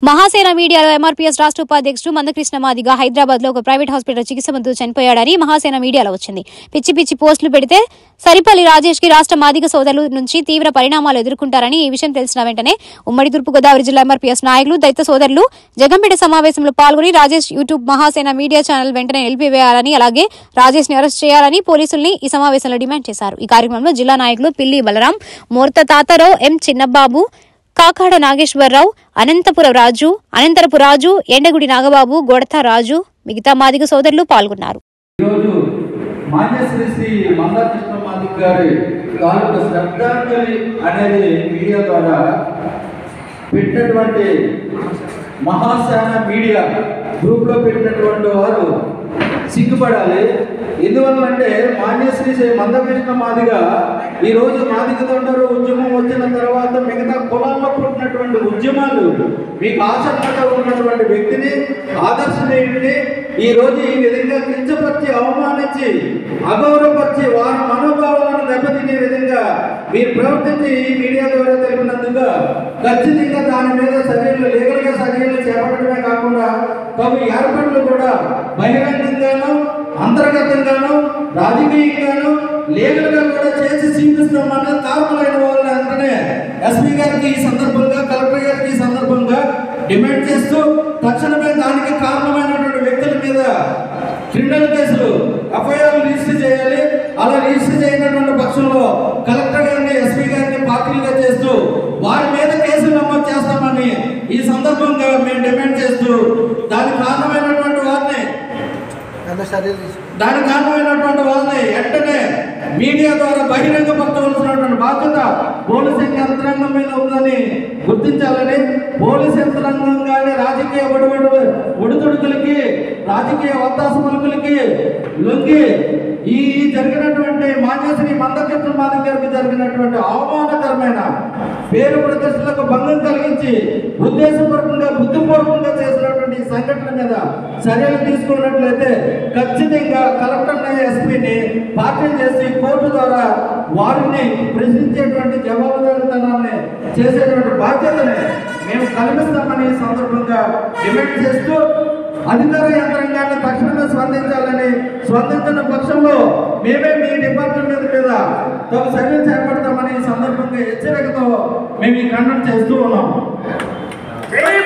మహాసేన మీడియాలో ఎంఆర్పీఎస్ రాష్ట్ర ఉపాధ్యక్షుడు మందకృష్ణ మాదిగ హైదరాబాద్ లో ఒక ప్రైవేట్ హాస్పిటల్ చికిత్స పొందుతూ చనిపోయాడని మహాసేన మీడియాలో వచ్చింది పిచ్చి పిచ్చి పోస్టులు పెడితే సరిపల్లి రాజేష్ కి రాష్ట్ర మాదిగ సోదరుల నుంచి తీవ్ర పరిణామాలు ఎదుర్కొంటారని ఈ విషయం తెలిసిన వెంటనే ఉమ్మడి తూర్పుగోదావరి జిల్లా ఎంఆర్పీఎస్ నాయకులు దళిత సోదరులు జగంపేట సమావేశంలో పాల్గొని Rajesh YouTube Mahasena media channel వెంటనే నిలిపివేయాలని అలాగే రాజేష్ ని అరెస్ట్ చేయాలని పోలీసుల్ని ఈ సమావేశంలో డిమాండ్ చేశారు ఈ కార్యక్రమంలో జిల్లా నాయకులు పిల్లి బలరాం మోర్త తాతారావు ఎం చిన్నబాబు కాకాడ నాగేశ్వరరావు అనంతపుర రాజు అనంతరపు రాజు ఎండగుడి నాగబాబు గొడత రాజు మిగతా మాదిగ సోదరులు పాల్గొన్నారు ఈరోజు మాన్యశ్రీ శ్రీ మందాకృష్ణ మాదిక్ గారి తాలూకు శ్రద్ధాంజలి అనేది మీడియా ద్వారా పెట్టినటువంటి మహాశాన మీడియా గ్రూప్లో పెట్టినటువంటి వారు సిగ్గుపడాలి ఎందువల్లంటే మాన్యశ్రీ శ్రీ మందకృష్ణ మాదిగ ఈరోజు మాదిగ తొండరు ఉద్యమం వచ్చిన తర్వాత మిగతా కులాల్లో పుట్టినటువంటి ఉద్యమాలు మీకు ఆచరణగా ఉన్నటువంటి వ్యక్తిని ఆదర్శనీయుడిని ఈ రోజు ఈ విధంగా కించపరిచి అవమానించి అగౌరవపరిచి వారి మనోభావాలను దెబ్బతినే విధంగా మీరు ప్రవర్తించి ఈ మీడియా ద్వారా తెలిపినందుకు ఖచ్చితంగా దాని మీద చర్యలు లీగల్గా చర్యలు చేపట్టడమే కాకుండా తగు ఏర్పాట్లు కూడా బహిరంగంగాను అంతర్గతంగాను రాజకీయంగాను లీగల్గా కూడా చేసి చూపిస్తామన్న కారణమైన వాళ్ళని వెంటనే ఎస్పీ గారికి ఈ సందర్భంగా కలెక్టర్ గారికి ఈ సందర్భంగా డిమాండ్ చేస్తూ తక్షణమే దానికి కారణమైనటువంటి వ్యక్తుల మీద క్రిమినల్ కేసులు ఎఫ్ఐఆర్ రిజిస్టర్ చేయాలి అలా రిజిస్టర్ చేయనటువంటి పక్షంలో కలెక్టర్ గారిని ఎస్పీ గారిని పార్టీలుగా చేస్తూ వారి మీద కేసులు నమోదు చేస్తామని ఈ సందర్భంగా మేము డిమాండ్ చేస్తూ దానికి కారణమైనటువంటి వారిని అన్న చర్యలు తీసుకు దానికి కారణమైనటువంటి వాళ్ళని వెంటనే మీడియా ద్వారా బహిరంగపరచవలసినటువంటి బాధ్యత పోలీస్ యంత్రాంగం మీద ఉందని గుర్తించాలని పోలీస్ యంత్రాంగం కానీ రాజకీయ ఒడివడు ఒడిదుడుకులకి రాజకీయ వత్తాస పలుకులకి లొంగి ఈ జరిగినటువంటి మాన్యశ్రీ మందకృష్ణ మాధవ్ గారికి జరిగినటువంటి అవమానకరమైన పేరు ప్రతిష్టలకు భంగం కలిగించి ఉద్దేశపూర్వకంగా బుద్ధిపూర్వకంగా చేసినటువంటి ఈ సంఘటన మీద చర్యలు తీసుకున్నట్లయితే ఖచ్చితంగా కలెక్టర్ని ఎస్పీని పార్టీ చేసి కోర్టు ద్వారా వారిని ప్రశ్నించేటువంటి జవాబుదారితనాన్ని చేసేటువంటి బాధ్యతని మేము కల్పిస్తామని ఈ సందర్భంగా డిమాండ్ చేస్తూ అధికార యంత్రాంగాన్ని తక్షణమే స్పందించాలని స్పందించిన పక్షంలో మేమే మీ డిపార్ట్మెంట్ మీద తగు చర్యలు చేపడతామని ఈ సందర్భంగా హెచ్చరికతో మేము ఈ ఖండన చేస్తూ ఉన్నాం జై